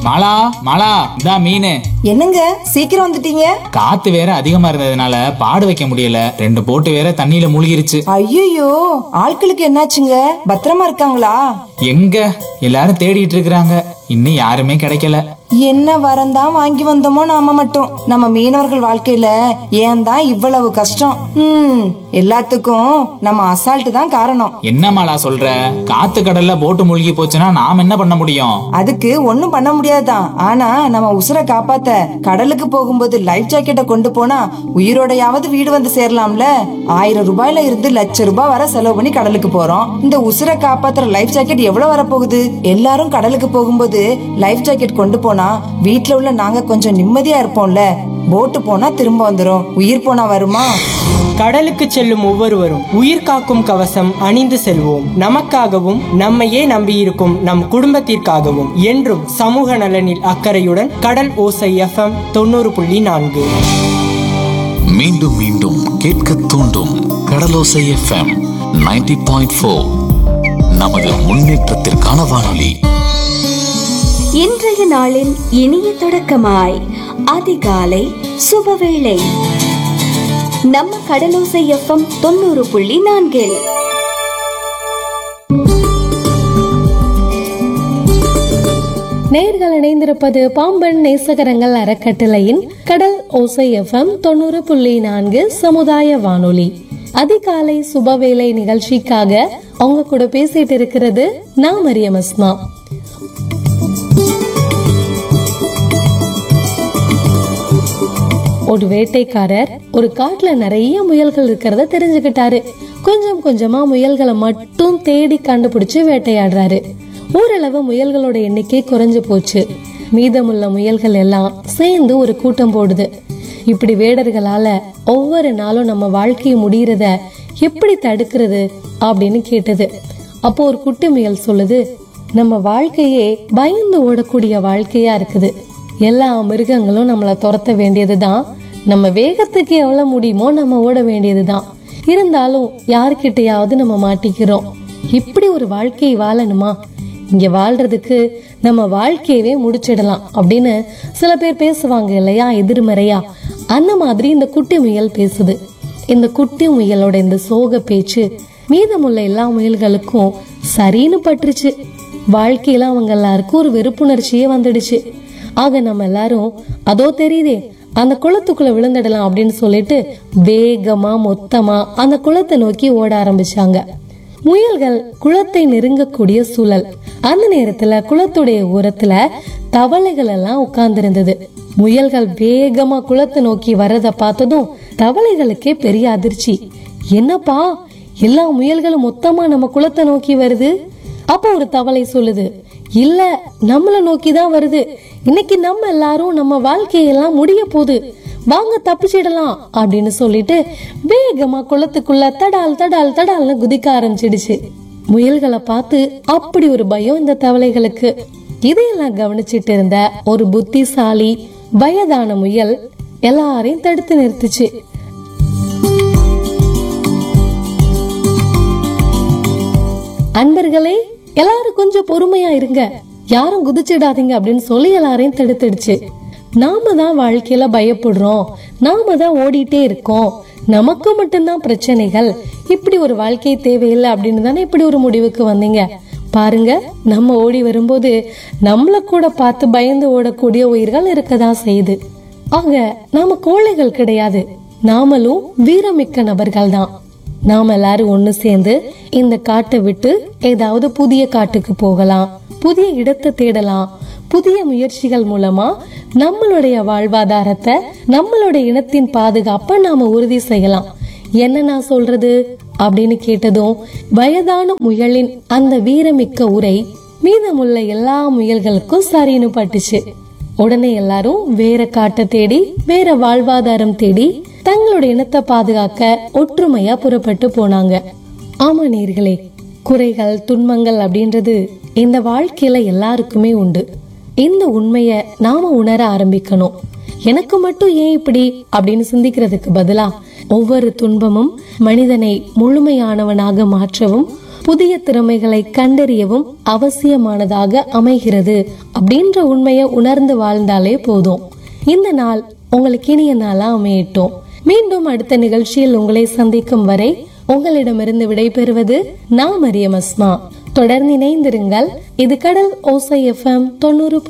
மாலா மாலா இதா மீன் என்னங்க சீக்கிரம் வந்துட்டீங்க காத்து வேற அதிகமா இருந்ததுனால பாடு வைக்க முடியல ரெண்டு போட்டு வேற தண்ணியில மூழ்கிருச்சு ஐயோ ஆட்களுக்கு என்னாச்சுங்க பத்திரமா இருக்காங்களா எங்க எல்லாரும் தேடிட்டு இருக்கிறாங்க இன்னும் யாருமே கிடைக்கல என்ன வரந்தான் வாங்கி வந்தோமோ நாம மட்டும் நம்ம மீனவர்கள் வாழ்க்கையில ஏன் தான் இவ்வளவு கஷ்டம் ம் எல்லாத்துக்கும் நம்ம அசால்ட் தான் காரணம் என்ன மாலா சொல்ற காத்து கடல்ல போட்டு மூழ்கி போச்சுன்னா நாம் என்ன பண்ண முடியும் அதுக்கு ஒண்ணும் பண்ண முடியாதுதான் ஆனா நம்ம உசுரை காப்பாத்த கடலுக்கு போகும்போது லைஃப் ஜாக்கெட்டை கொண்டு போனா உயிரோடையாவது வீடு வந்து சேரலாம்ல ஆயிரம் ரூபாயில இருந்து லட்ச ரூபாய் வரை செலவு பண்ணி கடலுக்கு போறோம் இந்த உசுரை காப்பாத்துற லைஃப் ஜாக்கெட் எவ்வளவு வரப்போகுது எல்லாரும் கடலுக்கு போகும்போது லைஃப் ஜாக்கெட் கொண்டு போனா வீட்ல உள்ள நாங்க கொஞ்சம் நிம்மதியா இருப்போம்ல போட்டு போனா திரும்ப வந்துரும் உயிர் போனா வருமா கடலுக்கு செல்லும் ஒவ்வொருவரும் உயிர் காக்கும் கவசம் அணிந்து செல்வோம் நமக்காகவும் நம்மையே நம்பியிருக்கும் நம் குடும்பத்திற்காகவும் என்றும் சமூக நலனில் அக்கறையுடன் கடல் ஓசை எஃப்எம் தொண்ணூறு புள்ளி நான்கு மீண்டும் மீண்டும் கேட்க தூண்டும் கடலோசை எஃப்எம் 90.4 பாயிண்ட் ஃபோர் நமது முன்னேற்றத்திற்கான வானொலி இன்றைய நாளின் இனிய தொடக்கமாய் அதிகாலை சுபவேளை நம்ம கடலோசை எஃப்எம் தொண்ணூறு புள்ளி நான்கில் நேர்கள் இணைந்திருப்பது பாம்பன் நேசகரங்கள் அறக்கட்டளையின் கடல் ஓசை எஃப்எம் தொண்ணூறு புள்ளி நான்கு சமுதாய வானொலி அதிகாலை சுபவேளை நிகழ்ச்சிக்காக அவங்க கூட பேசிட்டு இருக்கிறது நான் மரியம் அஸ்மா ஒரு வேட்டைக்காரர் ஒரு காட்டுல நிறைய முயல்கள் இருக்கிறத தெரிஞ்சுக்கிட்டாரு கொஞ்சம் கொஞ்சமா முயல்களை மட்டும் தேடி கண்டுபிடிச்சு வேட்டையாடுறாரு ஓரளவு முயல்களோட எண்ணிக்கை குறைஞ்சு போச்சு மீதமுள்ள முயல்கள் எல்லாம் சேர்ந்து ஒரு கூட்டம் போடுது இப்படி வேடர்களால ஒவ்வொரு நாளும் நம்ம வாழ்க்கையை முடியறத எப்படி தடுக்கிறது அப்படின்னு கேட்டது அப்போ ஒரு குட்டி முயல் சொல்லுது நம்ம வாழ்க்கையே பயந்து ஓடக்கூடிய வாழ்க்கையா இருக்குது எல்லா மிருகங்களும் நம்மளை துரத்த வேண்டியதுதான் நம்ம வேகத்துக்கு எவ்வளவு முடியுமோ நம்ம ஓட வேண்டியதுதான் இருந்தாலும் யார்கிட்டயாவது நம்ம மாட்டிக்கிறோம் இப்படி ஒரு வாழ்க்கை வாழணுமா இங்க வாழ்றதுக்கு நம்ம வாழ்க்கையவே முடிச்சிடலாம் அப்படின்னு சில பேர் பேசுவாங்க இல்லையா எதிர்மறையா அந்த மாதிரி இந்த குட்டி முயல் பேசுது இந்த குட்டி முயலோட இந்த சோக பேச்சு மீதமுள்ள எல்லா முயல்களுக்கும் சரின்னு பட்டுருச்சு வாழ்க்கையில அவங்க எல்லாருக்கும் ஒரு வெறுப்புணர்ச்சியே வந்துடுச்சு ஆக நம்ம எல்லாரும் அதோ தெரியுதே அந்த குளத்துக்குள்ள விழுந்துடலாம் அப்படின்னு சொல்லிட்டு வேகமா மொத்தமா அந்த குளத்தை நோக்கி ஓட ஆரம்பிச்சாங்க முயல்கள் குளத்தை நெருங்கக்கூடிய சூழல் அந்த நேரத்துல குளத்துடைய ஓரத்துல தவளைகள் எல்லாம் உட்கார்ந்திருந்தது முயல்கள் வேகமா குளத்தை நோக்கி வர்றத பார்த்ததும் தவளைகளுக்கே பெரிய அதிர்ச்சி என்னப்பா எல்லா முயல்களும் மொத்தமா நம்ம குளத்தை நோக்கி வருது அப்ப ஒரு தவளை சொல்லுது இல்ல நம்மள நோக்கி தான் வருது இன்னைக்கு நம்ம எல்லாரும் நம்ம வாழ்க்கையெல்லாம் முடிய போகுது வாங்க தப்பிச்சிடலாம் அப்படின்னு சொல்லிட்டு வேகமா குளத்துக்குள்ள தடால் தடால் தடால்னு குதிக்க ஆரம்பிச்சிடுச்சு முயல்களை பார்த்து அப்படி ஒரு பயம் இந்த தவளைகளுக்கு இதையெல்லாம் கவனிச்சிட்டு இருந்த ஒரு புத்திசாலி வயதான முயல் எல்லாரையும் தடுத்து நிறுத்துச்சு அன்பர்களே எல்லாரும் கொஞ்சம் பொறுமையா இருங்க யாரும் குதிச்சிடாதீங்க அப்படின்னு சொல்லி எல்லாரையும் தடுத்துடுச்சு நாம தான் வாழ்க்கையில பயப்படுறோம் நாம தான் ஓடிட்டே இருக்கோம் நமக்கு மட்டும்தான் பிரச்சனைகள் இப்படி ஒரு வாழ்க்கை தேவையில்லை அப்படின்னு தானே இப்படி ஒரு முடிவுக்கு வந்தீங்க பாருங்க நம்ம ஓடி வரும்போது நம்மள கூட பார்த்து பயந்து ஓடக்கூடிய உயிர்கள் இருக்கதான் செய்யுது ஆக நாம கோழைகள் கிடையாது நாமளும் வீரமிக்க நபர்கள் தான் நாம எல்லாரும் ஒண்ணு சேர்ந்து இந்த காட்டை விட்டு ஏதாவது புதிய காட்டுக்கு போகலாம் புதிய இடத்தை தேடலாம் புதிய முயற்சிகள் மூலமா நம்மளுடைய வாழ்வாதாரத்தை நம்மளுடைய இனத்தின் பாதுகாப்பை நாம உறுதி செய்யலாம் என்ன நான் சொல்றது அப்படின்னு கேட்டதும் வயதான முயலின் அந்த வீரமிக்க உரை மீதமுள்ள எல்லா முயல்களுக்கும் சரின்னு பட்டுச்சு உடனே எல்லாரும் வேற காட்டை தேடி வேற வாழ்வாதாரம் தேடி தங்களுடைய இனத்தை பாதுகாக்க ஒற்றுமையா புறப்பட்டு போனாங்க ஆமா நேர்களே குறைகள் துன்பங்கள் அப்படின்றது இந்த வாழ்க்கையில எல்லாருக்குமே உண்டு இந்த உண்மைய நாம உணர ஆரம்பிக்கணும் எனக்கு மட்டும் ஏன் இப்படி அப்படின்னு சிந்திக்கிறதுக்கு பதிலா ஒவ்வொரு துன்பமும் மனிதனை முழுமையானவனாக மாற்றவும் புதிய திறமைகளை கண்டறியவும் அவசியமானதாக அமைகிறது அப்படின்ற உண்மையை உணர்ந்து வாழ்ந்தாலே போதும் இந்த நாள் உங்களுக்கு இனிய நாளா அமையட்டும் மீண்டும் அடுத்த நிகழ்ச்சியில் உங்களை சந்திக்கும் வரை உங்களிடமிருந்து விடைபெறுவது நான் மரியம் அஸ்மா தொடர்ந்து இணைந்திருங்கள் இது கடல் ஓசை எஃப்எம் தொண்ணூறு